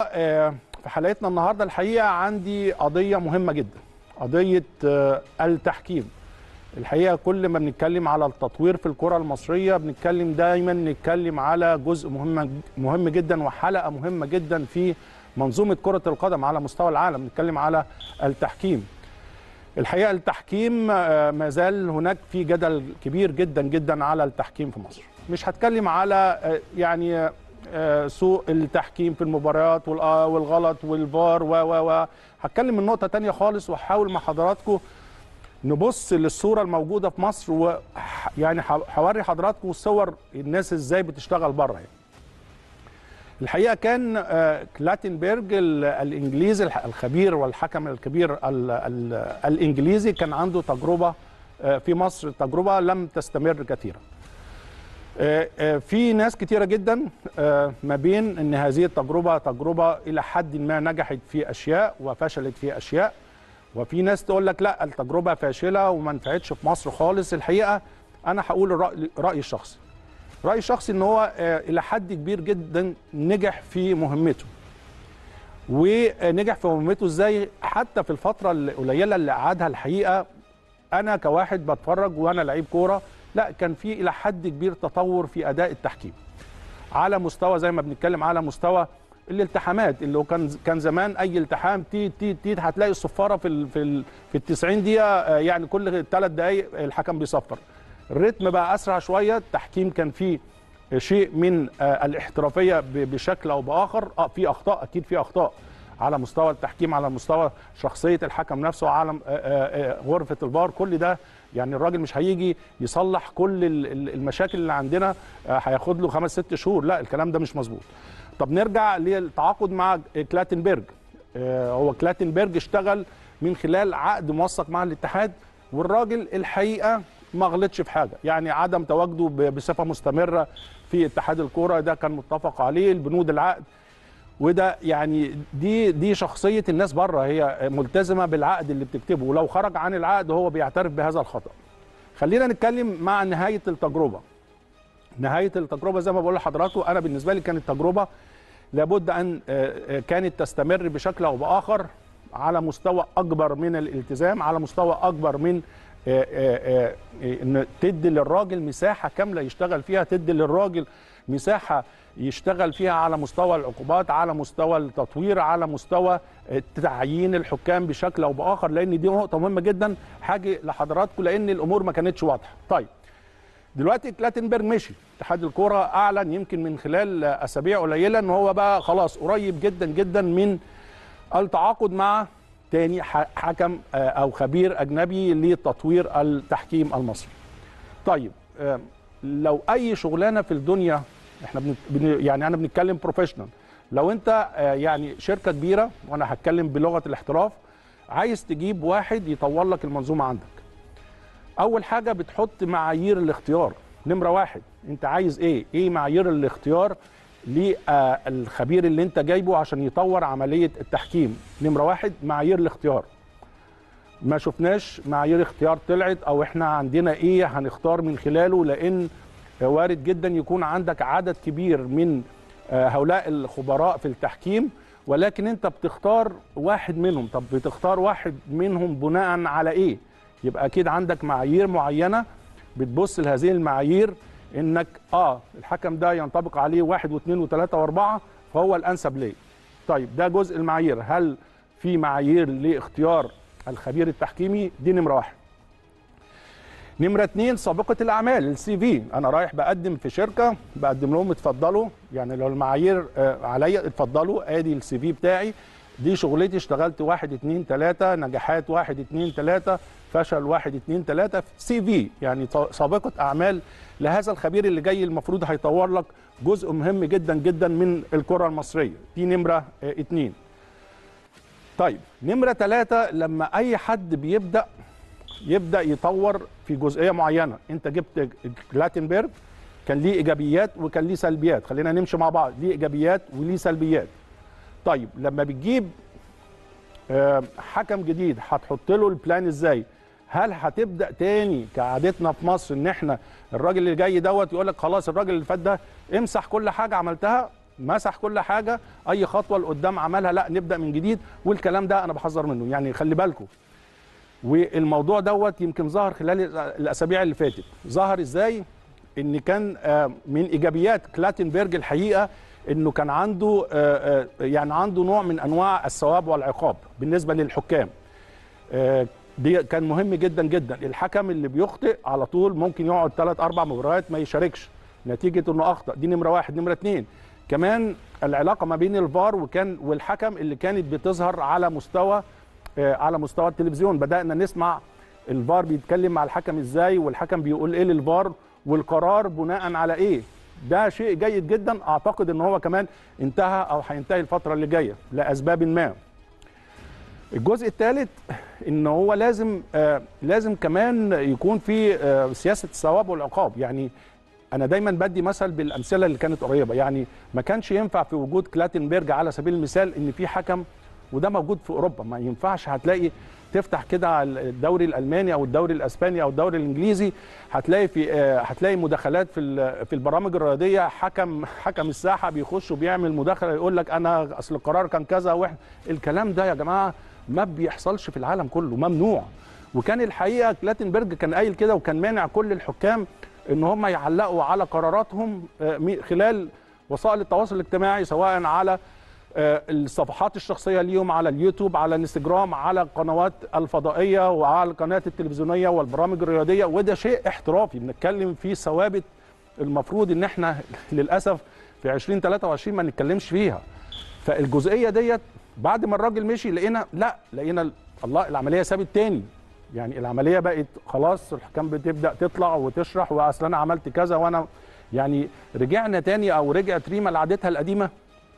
آه، في حلقتنا النهارده الحقيقه عندي قضيه مهمه جدا قضيه آه، التحكيم الحقيقه كل ما بنتكلم على التطوير في الكره المصريه بنتكلم دايما نتكلم على جزء مهم مهم جدا وحلقه مهمه جدا في منظومه كره القدم على مستوى العالم نتكلم على التحكيم الحقيقه التحكيم آه، ما زال هناك في جدل كبير جدا جدا على التحكيم في مصر مش هتكلم على آه، يعني آه، سوء التحكيم في المباريات والآ- والغلط والفار و و و هتكلم من نقطه تانية خالص وهحاول مع حضراتكم نبص للصوره الموجوده في مصر و يعني ح- هوري حضراتكم صور الناس ازاي بتشتغل بره يعني. الحقيقه كان آه، كلاتنبرج ال- الانجليزي الح- الخبير والحكم الكبير ال- ال- الانجليزي كان عنده تجربه آه، في مصر تجربه لم تستمر كثيرا. آه، آه، في ناس كتيره جدا آه، ما بين ان هذه التجربه تجربه الى حد ما نجحت في اشياء وفشلت في اشياء وفي ناس تقول لك لا التجربه فاشله وما نفعتش في مصر خالص الحقيقه انا هقول الراي رايي الشخصي رايي الشخصي ان هو آه، الى حد كبير جدا نجح في مهمته ونجح في مهمته ازاي حتى في الفتره القليله اللي قعدها الحقيقه انا كواحد بتفرج وانا لعيب كوره لا كان في الى حد كبير تطور في اداء التحكيم على مستوى زي ما بنتكلم على مستوى الالتحامات اللي هو كان كان زمان اي التحام تيت تيت تيت هتلاقي الصفاره في ال في ال في ال 90 دقيقه آه، يعني كل ثلاث دقائق الحكم بيصفر الريتم بقى اسرع شويه التحكيم كان فيه شيء من آه، الاحترافيه ب- بشكل او باخر اه في اخطاء اكيد في اخطاء على مستوى التحكيم على مستوى شخصيه الحكم نفسه على آه، آه، آه، غرفه الفار كل ده يعني الراجل مش هيجي يصلح كل ال- ال- المشاكل اللي عندنا آه، هياخد له خمس ست شهور لا الكلام ده مش مظبوط طب نرجع للتعاقد مع كلاتنبرج آه، هو كلاتنبرج اشتغل من خلال عقد موثق مع الاتحاد والراجل الحقيقه ما غلطش في حاجه يعني عدم تواجده ب- بصفه مستمره في اتحاد الكوره ده كان متفق عليه البنود العقد وده يعني دي دي شخصيه الناس بره هي ملتزمه بالعقد اللي بتكتبه ولو خرج عن العقد هو بيعترف بهذا الخطا خلينا نتكلم مع نهايه التجربه نهايه التجربه زي ما بقول لحضراتكم انا بالنسبه لي كانت تجربه لابد ان آه، آه، كانت تستمر بشكل او باخر على مستوى اكبر من الالتزام على مستوى اكبر من آه، آه، آه، ان تدي للراجل مساحه كامله يشتغل فيها تدي للراجل مساحه يشتغل فيها على مستوى العقوبات على مستوى التطوير على مستوى آه، تعيين الحكام بشكل او باخر لان دي نقطه مهمه جدا حاجه لحضراتكم لان الامور ما كانتش واضحه طيب دلوقتي كلاتنبرج مشي اتحاد الكوره اعلن يمكن من خلال اسابيع قليله ان هو بقى خلاص قريب جدا جدا من التعاقد مع تاني ح- حكم آه، او خبير اجنبي لتطوير التحكيم المصري طيب آه، لو اي شغلانه في الدنيا احنا بن بن- يعني انا بنتكلم بروفيشنال لو انت آه، يعني شركه كبيره وانا هتكلم بلغه الاحتراف عايز تجيب واحد يطور لك المنظومه عندك اول حاجه بتحط معايير الاختيار نمره واحد انت عايز ايه ايه معايير الاختيار للخبير اللي انت جايبه عشان يطور عمليه التحكيم نمره واحد معايير الاختيار ما شفناش معايير اختيار طلعت او احنا عندنا ايه هنختار من خلاله لان وارد جدا يكون عندك عدد كبير من آه، هؤلاء الخبراء في التحكيم ولكن انت بتختار واحد منهم طب بتختار واحد منهم بناء على ايه يبقى اكيد عندك معايير معينه بتبص لهذه المعايير انك اه الحكم ده ينطبق عليه واحد واثنين وثلاثه واربعه فهو الانسب ليه طيب ده جزء المعايير هل في معايير لاختيار الخبير التحكيمي دي نمره واحد نمرة اتنين سابقة الأعمال السي في أنا رايح بقدم في شركة بقدم لهم اتفضلوا يعني لو المعايير آه، عليا اتفضلوا ادي السي في بتاعي دي شغلتي اشتغلت واحد اتنين تلاتة نجاحات واحد اتنين تلاتة فشل واحد اتنين تلاتة سي في يعني ط- سابقة أعمال لهذا الخبير اللي جاي المفروض هيطور لك جزء مهم جدا جدا من الكرة المصرية دي نمرة آه، اتنين طيب نمرة ثلاثة لما أي حد بيبدأ يبدا يطور في جزئيه معينه انت جبت كلاتنبرج كان ليه ايجابيات وكان ليه سلبيات خلينا نمشي مع بعض ليه ايجابيات وليه سلبيات طيب لما بتجيب آه، حكم جديد هتحط له البلان ازاي هل هتبدا تاني كعادتنا في مصر ان احنا الراجل اللي جاي دوت يقول لك خلاص الراجل اللي فات ده امسح كل حاجه عملتها مسح كل حاجه اي خطوه لقدام عملها لا نبدا من جديد والكلام ده انا بحذر منه يعني خلي بالكم والموضوع دوت يمكن ظهر خلال الاسابيع اللي فاتت ظهر ازاي ان كان آه، من ايجابيات كلاتنبرج الحقيقه انه كان عنده آه، آه، يعني عنده نوع من انواع الثواب والعقاب بالنسبه للحكام آه، دي كان مهم جدا جدا الحكم اللي بيخطئ على طول ممكن يقعد ثلاث اربع مباريات ما يشاركش نتيجه انه اخطا دي نمره واحد نمره اثنين كمان العلاقه ما بين الفار وكان والحكم اللي كانت بتظهر على مستوى آه، على مستوى التلفزيون بدانا نسمع الفار بيتكلم مع الحكم ازاي والحكم بيقول ايه للفار والقرار بناء على ايه ده شيء جيد جدا اعتقد ان هو كمان انتهى او هينتهي الفتره اللي جايه لاسباب ما الجزء الثالث ان هو لازم آه لازم كمان يكون في آه سياسه الثواب والعقاب يعني انا دايما بدي مثل بالامثله اللي كانت قريبه يعني ما كانش ينفع في وجود كلاتنبرج على سبيل المثال ان في حكم وده موجود في اوروبا ما ينفعش هتلاقي تفتح كده على الدوري الالماني او الدوري الاسباني او الدوري الانجليزي هتلاقي في آه، هتلاقي مداخلات في ال- في البرامج الرياضيه حكم حكم الساحه بيخش وبيعمل مداخله يقول لك انا اصل القرار كان كذا واحنا الكلام ده يا جماعه ما بيحصلش في العالم كله ممنوع وكان الحقيقه كلاتنبرج كان قايل كده وكان مانع كل الحكام ان هم يعلقوا على قراراتهم آه، مي- خلال وسائل التواصل الاجتماعي سواء على آه، الصفحات الشخصيه ليهم على اليوتيوب على الانستجرام على القنوات الفضائيه وعلى القنوات التلفزيونيه والبرامج الرياضيه وده شيء احترافي بنتكلم فيه ثوابت المفروض ان احنا للاسف في 2023 ما نتكلمش فيها فالجزئيه ديت بعد ما الراجل مشي لقينا لا لقينا ال- الله العمليه سابت تاني يعني العمليه بقت خلاص الحكام بتبدا تطلع وتشرح واصل انا عملت كذا وانا يعني رجعنا تاني او رجعت ريما لعادتها القديمه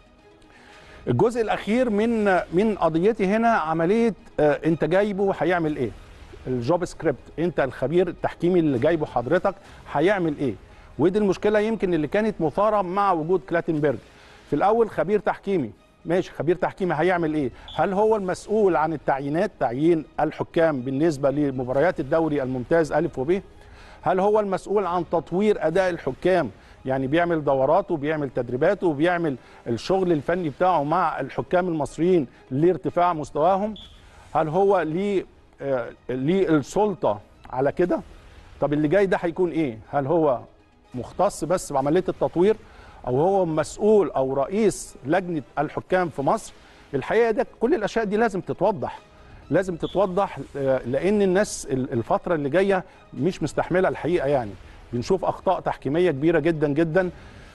الجزء الاخير من من قضيتي هنا عمليه آه، انت جايبه هيعمل ايه الجوب سكريبت انت الخبير التحكيمي اللي جايبه حضرتك هيعمل ايه ودي المشكله يمكن اللي كانت مثاره مع وجود كلاتنبرج في الاول خبير تحكيمي ماشي خبير تحكيمي هيعمل ايه هل هو المسؤول عن التعيينات تعيين الحكام بالنسبه لمباريات الدوري الممتاز الف وب هل هو المسؤول عن تطوير اداء الحكام يعني بيعمل دورات وبيعمل تدريبات وبيعمل الشغل الفني بتاعه مع الحكام المصريين لارتفاع مستواهم هل هو ليه آه، ليه السلطه على كده طب اللي جاي ده هيكون ايه هل هو مختص بس بعمليه التطوير او هو مسؤول او رئيس لجنه الحكام في مصر الحقيقه ده كل الاشياء دي لازم تتوضح لازم تتوضح آه، لان الناس ال- الفتره اللي جايه مش مستحمله الحقيقه يعني بنشوف اخطاء تحكيميه كبيره جدا جدا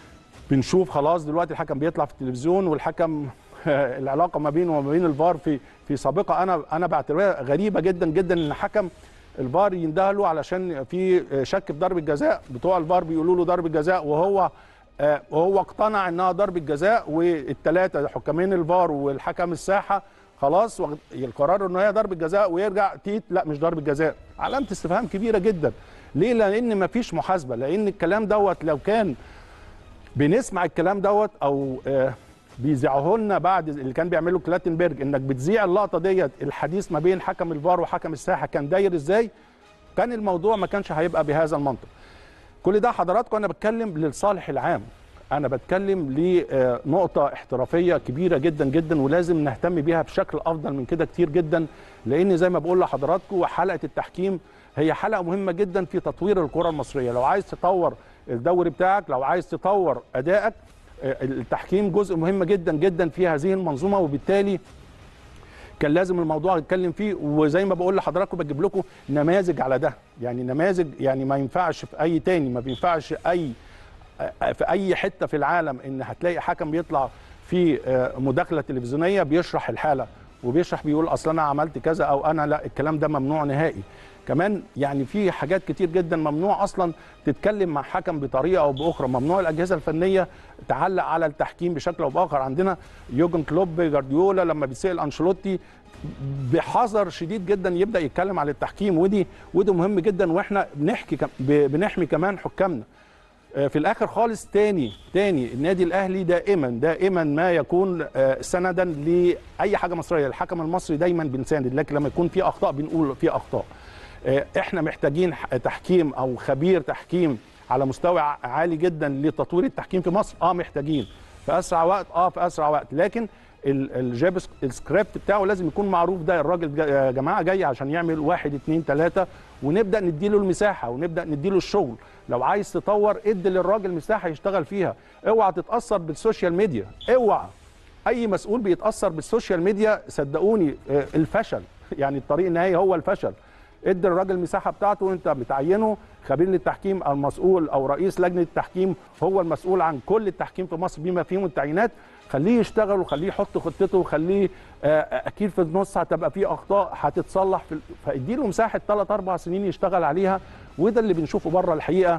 بنشوف خلاص دلوقتي الحكم بيطلع في التلفزيون والحكم العلاقه ما بينه وما بين الفار في في سابقه انا انا بعتبرها غريبه جدا جدا ان حكم الفار ينده له علشان في شك في ضربه جزاء بتوع الفار بيقولوا له ضربه جزاء وهو آه، وهو اقتنع انها ضربه جزاء والثلاثه حكامين الفار والحكم الساحه خلاص واخد- القرار ان هي ضربه جزاء ويرجع تيت لا مش ضربه جزاء علامه استفهام كبيره جدا ليه لان مفيش محاسبه لان الكلام دوت لو كان بنسمع الكلام دوت او آه، بيذيعوه لنا بعد اللي كان بيعمله كلاتنبرج انك بتذيع اللقطه ديت الحديث ما بين حكم الفار وحكم الساحه كان داير ازاي كان الموضوع ما كانش هيبقى بهذا المنطق كل ده حضراتكم انا بتكلم للصالح العام انا بتكلم لنقطه احترافيه كبيره جدا جدا ولازم نهتم بيها بشكل افضل من كده كتير جدا لان زي ما بقول لحضراتكم حلقه التحكيم هي حلقه مهمه جدا في تطوير الكره المصريه لو عايز تطور الدوري بتاعك لو عايز تطور ادائك آه، التحكيم جزء مهم جدا جدا في هذه المنظومه وبالتالي كان لازم الموضوع يتكلم فيه وزي ما بقول لحضراتكم بجيب لكم نماذج على ده يعني نماذج يعني ما ينفعش في اي تاني ما بينفعش اي في اي حته في العالم ان هتلاقي حكم بيطلع في آه، مداخله تلفزيونيه بيشرح الحاله وبيشرح بيقول اصل انا عملت كذا او انا لا الكلام ده ممنوع نهائي كمان يعني في حاجات كتير جدا ممنوع اصلا تتكلم مع حكم بطريقه او باخرى ممنوع الاجهزه الفنيه تعلق على التحكيم بشكل او باخر عندنا يوجن كلوب جارديولا لما بيسال انشيلوتي بحذر شديد جدا يبدا يتكلم على التحكيم ودي وده مهم جدا واحنا بنحكي كم- ب- بنحمي كمان حكامنا آه، في الاخر خالص تاني تاني النادي الاهلي دائما دائما ما يكون آه، سندا لاي حاجه مصريه الحكم المصري دايما بنساند لكن لما يكون في اخطاء بنقول في اخطاء آه، احنا محتاجين ح- تحكيم او خبير تحكيم على مستوى ع- عالي جدا لتطوير التحكيم في مصر اه محتاجين في اسرع وقت اه في اسرع وقت لكن ال- الجاب سك- السكريبت بتاعه لازم يكون معروف ده الراجل جا- يا جماعه جاي عشان يعمل واحد اتنين تلاته ونبدا نديله المساحه ونبدا نديله الشغل لو عايز تطور ادي للراجل مساحه يشتغل فيها اوعى تتاثر بالسوشيال ميديا اوعى اي مسؤول بيتاثر بالسوشيال ميديا صدقوني آه، الفشل يعني الطريق النهائي هو الفشل ادي الراجل المساحه بتاعته وانت بتعينه خبير للتحكيم المسؤول او رئيس لجنه التحكيم هو المسؤول عن كل التحكيم في مصر بما فيهم التعيينات خليه يشتغل وخليه يحط خطته وخليه آه، اكيد في النص هتبقى فيه اخطاء هتتصلح في فاديله مساحه ثلاث اربع سنين يشتغل عليها وده اللي بنشوفه بره الحقيقه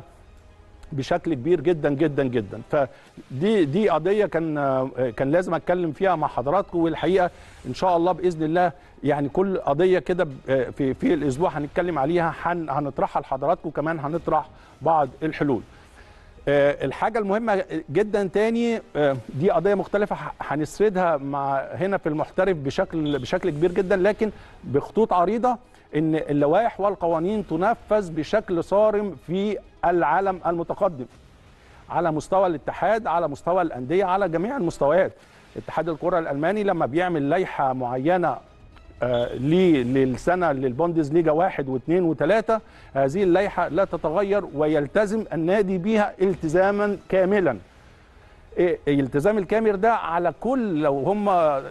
بشكل كبير جدا جدا جدا فدي دي قضيه كان كان لازم اتكلم فيها مع حضراتكم والحقيقه ان شاء الله باذن الله يعني كل قضيه كده ب- في في الاسبوع هنتكلم عليها هن هنطرحها لحضراتكم كمان هنطرح بعض الحلول آه، الحاجه المهمه جدا تاني آه، دي قضيه مختلفه ه- هنسردها مع هنا في المحترف بشكل بشكل كبير جدا لكن بخطوط عريضه ان اللوائح والقوانين تنفذ بشكل صارم في العالم المتقدم على مستوى الاتحاد على مستوى الانديه على جميع المستويات اتحاد الكره الالماني لما بيعمل لائحه معينه آه، ليه- للسنه للبوندز ليجا واحد واثنين وثلاثه هذه اللائحه لا تتغير ويلتزم النادي بها التزاما كاملا إيه الالتزام الكامل ده على كل لو هم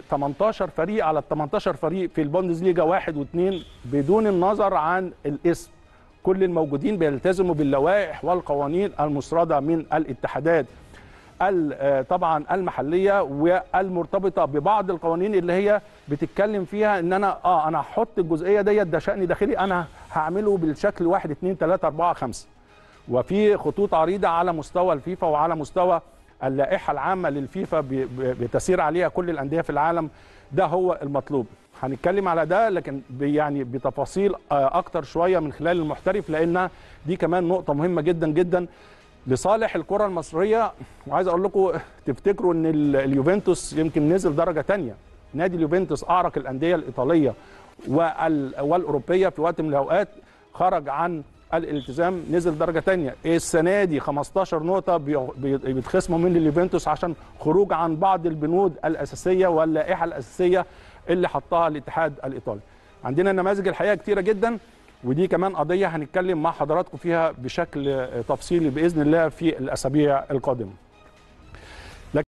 18 فريق على ال 18 فريق في البوندز ليجا واحد واثنين بدون النظر عن الاسم كل الموجودين بيلتزموا باللوائح والقوانين المسرده من الاتحادات ال- آه، طبعا المحليه والمرتبطه ببعض القوانين اللي هي بتتكلم فيها ان انا اه انا هحط الجزئيه ديت ده شان داخلي انا هعمله بالشكل 1 2 3 4 5 وفي خطوط عريضه على مستوى الفيفا وعلى مستوى اللائحه العامه للفيفا ب- ب- بتسير عليها كل الانديه في العالم ده هو المطلوب هنتكلم على ده لكن ب- يعني بتفاصيل آه، اكتر شويه من خلال المحترف لان دي كمان نقطه مهمه جدا جدا لصالح الكره المصريه وعايز اقول لكم تفتكروا ان ال- اليوفنتوس يمكن نزل درجه تانية نادي اليوفنتوس اعرق الانديه الايطاليه وال- والاوروبيه في وقت من الاوقات خرج عن الالتزام نزل درجه تانية السنه دي 15 نقطه بي- بي- بيتخصموا من اليوفنتوس عشان خروج عن بعض البنود الاساسيه واللائحه الاساسيه اللي حطها الاتحاد الايطالي عندنا نماذج الحقيقه كتيره جدا ودي كمان قضيه هنتكلم مع حضراتكم فيها بشكل تفصيلي باذن الله في الاسابيع القادمه